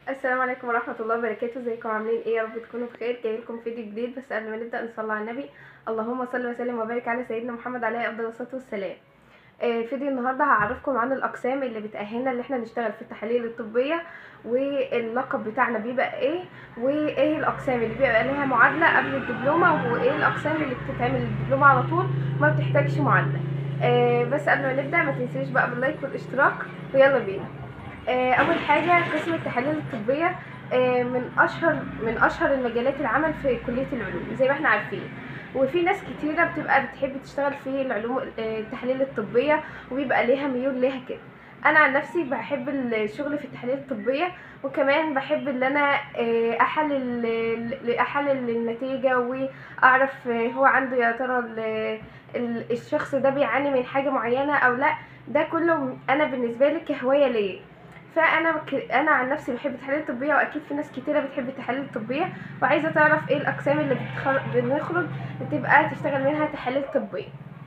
السلام عليكم ورحمة الله وبركاته ازيكم عاملين ايه يا رب تكونوا بخير جاي لكم فيديو جديد بس قبل ما نبدأ نصلي على النبي اللهم صل وسلم وبارك على سيدنا محمد عليه افضل الصلاة والسلام آه، فيديو النهارده هعرفكم عن الاقسام اللي بتأهلنا اللي احنا نشتغل في التحاليل الطبية واللقب بتاعنا بيبقى ايه وايه الاقسام اللي بيبقى لها معادلة قبل الدبلومة وايه الاقسام اللي بتتعمل الدبلومة على طول ما بتحتاجش معادلة آه، بس قبل ما نبدأ ما تنسيش بقى باللايك والاشتراك ويلا بينا آه، اول حاجه قسم التحاليل الطبيه آه، من اشهر من اشهر المجالات العمل في كليه العلوم زي ما احنا عارفين وفي ناس كتيره بتبقى بتحب تشتغل في العلوم آه، التحاليل الطبيه وبيبقى ليها ميول ليها كده انا عن نفسي بحب الشغل في التحاليل الطبيه وكمان بحب ان انا آه، احلل احلل النتيجه واعرف آه، هو عنده يا ترى ال- ال- الشخص ده بيعاني من حاجه معينه او لا ده كله انا بالنسبه لي كهوايه ليا فانا ك... انا عن نفسي بحب التحاليل الطبيه واكيد في ناس كتيره بتحب التحاليل الطبيه وعايزه تعرف ايه الاقسام اللي بتخر... بنخرج بتبقى تشتغل منها تحاليل طبيه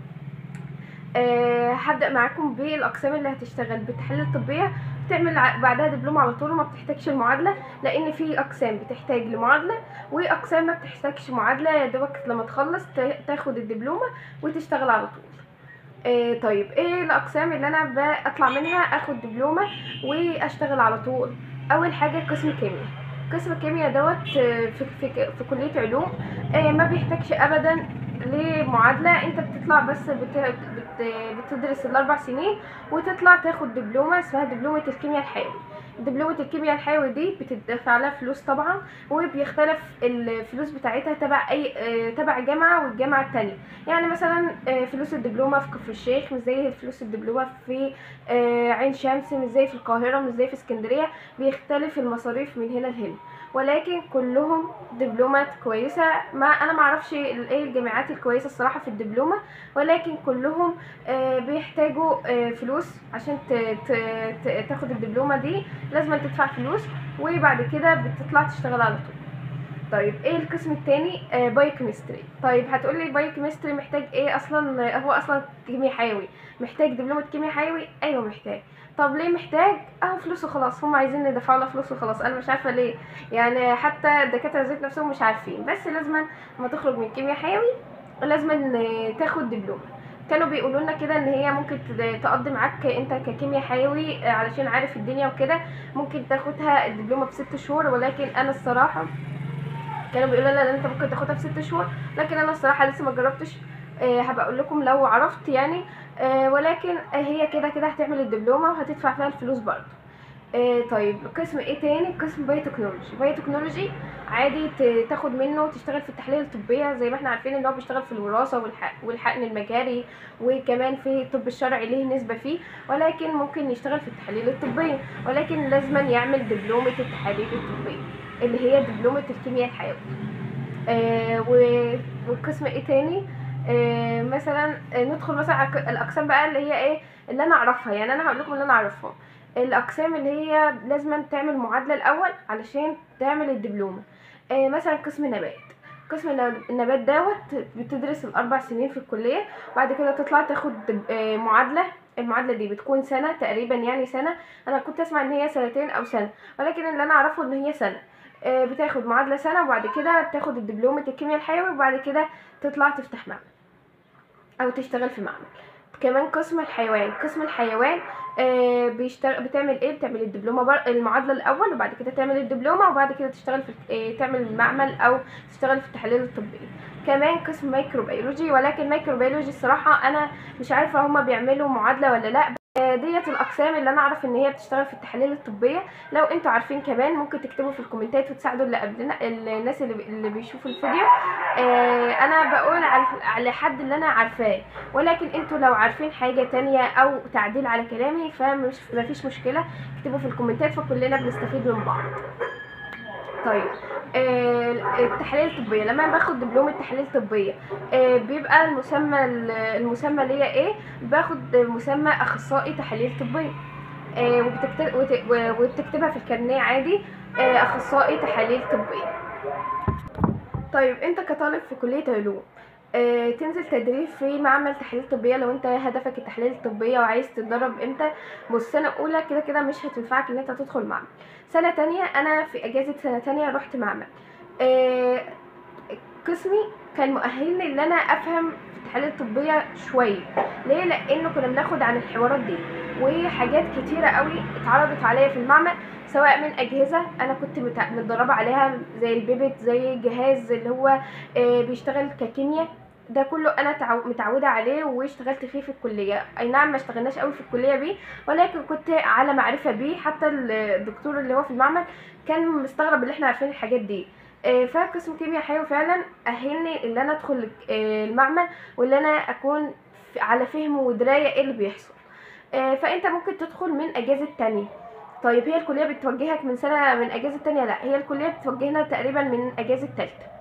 أه هبدا معاكم بالاقسام اللي هتشتغل بالتحاليل الطبيه بتعمل ع- بعدها دبلوم على طول وما بتحتاجش المعادله لان في اقسام بتحتاج لمعادله واقسام ما بتحتاجش معادله يا دوبك لما تخلص تا- تاخد الدبلومه وتشتغل على طول آه طيب ايه الاقسام اللي انا بطلع منها اخد دبلومه واشتغل على طول اول حاجه قسم كيمياء قسم الكيمياء دوت آه، في, في, في كليه علوم آه ما بيحتاجش ابدا لمعادله انت بتطلع بس بت بت بتدرس الاربع سنين وتطلع تاخد دبلومه اسمها دبلومه الكيمياء الحيوي دبلومه الكيمياء الحيوي دي بتدفع لها فلوس طبعا وبيختلف الفلوس بتاعتها تبع اي آه، تبع جامعه والجامعه التانية يعني مثلا آه، فلوس الدبلومه في كفر الشيخ مش زي فلوس الدبلومه في آه، عين شمس مش زي في القاهره مش زي في اسكندريه بيختلف المصاريف من هنا لهنا ولكن كلهم دبلومات كويسه ما انا ما اعرفش ال- ايه الجامعات الكويسه الصراحه في الدبلومه ولكن كلهم آه، بيحتاجوا آه، فلوس عشان ت- ت- ت- تاخد الدبلومه دي لازم تدفع فلوس وبعد كده بتطلع تشتغل على طول طيب ايه القسم التاني آه بايوكيمستري طيب هتقولي بايوكيمستري محتاج ايه اصلا آه، هو اصلا كيمياء حيوي محتاج دبلومه كيمياء حيوي ايوه محتاج طب ليه محتاج اهو فلوس وخلاص هم عايزين يدفعوا لنا فلوس وخلاص انا مش عارفه ليه يعني حتى الدكاتره ذات نفسهم مش عارفين بس لازم لما تخرج من كيمياء حيوي لازم تاخد دبلومه كانوا بيقولوا لنا كده ان هي ممكن تد- تقضي معاك انت ككيمياء حيوي آه، علشان عارف الدنيا وكده ممكن تاخدها الدبلومه بست شهور ولكن انا الصراحه كانوا بيقولوا لنا ان انت ممكن تاخدها في ست شهور لكن انا الصراحه لسه ما جربتش آه، هبقى اقول لكم لو عرفت يعني آه، ولكن آه، هي كده كده هتعمل الدبلومه وهتدفع فيها الفلوس برضه آه، طيب قسم ايه تاني قسم بايوتكنولوجي بايوتكنولوجي عادي ت- تاخد منه تشتغل في التحاليل الطبيه زي ما احنا عارفين ان هو بيشتغل في الوراثه والح- والحقن المجاري وكمان في الطب الشرعي ليه نسبه فيه ولكن ممكن يشتغل في التحاليل الطبيه ولكن لازما يعمل دبلومه التحاليل الطبيه اللي هي دبلومه الكيمياء الحيوي آه و- والقسم ايه تاني آه مثلا آه ندخل مثلا على الك- الاقسام بقى اللي هي ايه اللي انا اعرفها يعني انا هقول لكم اللي انا اعرفهم الاقسام اللي هي لازم تعمل معادله الاول علشان تعمل الدبلومه آه مثلا قسم نبات قسم النب- النبات دوت بتدرس الاربع سنين في الكليه بعد كده تطلع تاخد دب- آه معادله المعادله دي بتكون سنه تقريبا يعني سنه انا كنت اسمع ان هي سنتين او سنه ولكن اللي انا اعرفه ان هي سنه آه، بتاخد معادله سنه وبعد كده تاخد الدبلومه الكيمياء الحيوي وبعد كده تطلع تفتح معمل او تشتغل في معمل كمان قسم الحيوان قسم الحيوان آه بيشتغل بتعمل ايه بتعمل الدبلومه بر... المعادله الاول وبعد كده تعمل الدبلومه وبعد كده تشتغل في آه تعمل المعمل او تشتغل في التحاليل الطبيه كمان قسم مايكروبيولوجي ولكن مايكروبيولوجي الصراحه انا مش عارفه هما بيعملوا معادله ولا لا آه، ديت الاقسام اللي انا اعرف ان هي بتشتغل في التحاليل الطبيه لو انتوا عارفين كمان ممكن تكتبوا في الكومنتات وتساعدوا اللي قبلنا الناس اللي, اللي بيشوفوا الفيديو آه، انا بقول على على حد اللي انا عارفاه ولكن انتوا لو عارفين حاجه تانية او تعديل على كلامي فمش مفيش مشكله اكتبوا في الكومنتات فكلنا بنستفيد من بعض طيب آه، التحاليل الطبيه لما أنا باخد دبلوم التحاليل الطبيه آه، بيبقى المسمى المسمى ليا ايه باخد مسمى اخصائي تحاليل طبيه آه، وبتكتب وت- و- وبتكتبها في الكارنيه عادي آه، اخصائي تحاليل طبيه طيب انت كطالب في كليه علوم آه، تنزل تدريب في معمل تحاليل طبيه لو انت هدفك التحاليل الطبيه وعايز تتدرب امتى بص سنه اولى كده كده مش هتنفعك ان انت تدخل معمل سنه تانية انا في اجازه سنه تانية رحت معمل آه، قسمي كان مؤهلني ان انا افهم في التحاليل الطبيه شويه ليه لانه كنا بناخد عن الحوارات دي وحاجات كتيره قوي اتعرضت عليا في المعمل سواء من اجهزه انا كنت متع- متدربه عليها زي البيبت زي الجهاز اللي هو آه، بيشتغل ككيمياء ده كله انا تعو- متعوده عليه واشتغلت فيه في الكليه اي نعم ما اشتغلناش قوي في الكليه بيه ولكن كنت على معرفه بيه حتى الدكتور اللي هو في المعمل كان مستغرب اللي احنا عارفين الحاجات دي آه، فقسم كيمياء حيوي فعلا اهلني ان انا ادخل آه، المعمل وان انا اكون ف- على فهم ودرايه ايه اللي بيحصل آه، فانت ممكن تدخل من اجازه تانية طيب هي الكليه بتوجهك من سنه من اجازه تانية لا هي الكليه بتوجهنا تقريبا من اجازه تالتة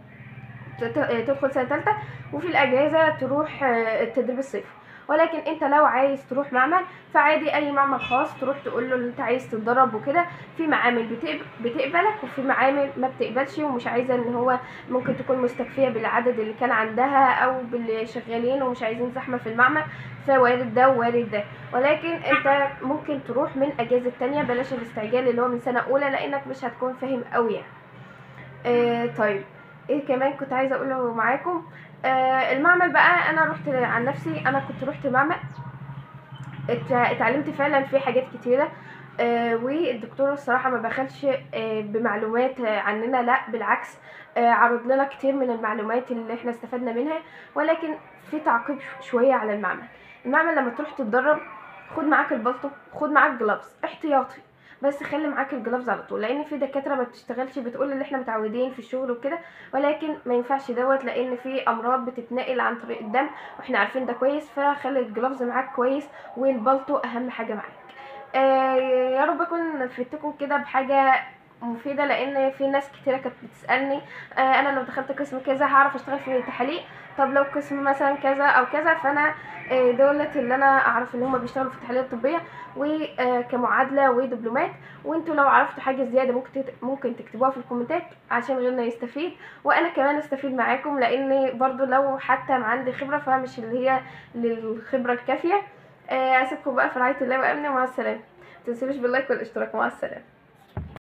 تت- آه، تدخل سنه تالتة وفي الاجازه تروح آه، التدريب الصيفي ولكن انت لو عايز تروح معمل فعادي اي معمل خاص تروح تقول له ان انت عايز تتدرب وكده في معامل بتقب- بتقبلك وفي معامل ما بتقبلش ومش عايزه ان هو ممكن تكون مستكفيه بالعدد اللي كان عندها او باللي شغالين ومش عايزين زحمه في المعمل فوارد ده ووارد ده ولكن انت ممكن تروح من اجازه تانية بلاش الاستعجال اللي هو من سنه اولى لانك مش هتكون فاهم قوي يعني آه طيب ايه كمان كنت عايزه اقوله معاكم آه المعمل بقى انا رحت عن نفسي انا كنت رحت معمل ات- اتعلمت فعلا فيه حاجات كتيره آه والدكتور الصراحه ما بخلش آه بمعلومات آه، عننا لا بالعكس آه عرض لنا كتير من المعلومات اللي احنا استفدنا منها ولكن في تعقيب ش- شويه على المعمل المعمل لما تروح تتدرب خد معاك البلطو خد معاك جلافز احتياطي بس خلي معاك الجلافز على طول لان في دكاتره ما بتشتغلش بتقول اللي احنا متعودين في الشغل وكده ولكن ما ينفعش دوت لان في امراض بتتنقل عن طريق الدم واحنا عارفين ده كويس فخلي الجلافز معاك كويس والبلطو اهم حاجه معاك آه يا رب اكون فدتكم كده بحاجه مفيدة لأن في ناس كتيرة كانت بتسألني آه أنا لو دخلت قسم كذا هعرف أشتغل في التحاليل طب لو قسم مثلا كذا أو كذا فأنا آه دولت اللي أنا أعرف إن هما بيشتغلوا في التحاليل الطبية وكمعادلة ودبلومات وانتوا لو عرفتوا حاجة زيادة ممكن تت- ممكن تكتبوها في الكومنتات عشان غيرنا يستفيد وأنا كمان أستفيد معاكم لأن برضو لو حتى ما عندي خبرة فمش اللي هي للخبرة الكافية آه، أسيبكم بقى في رعاية الله وأمنه مع السلامة متنسوش باللايك والاشتراك مع السلامة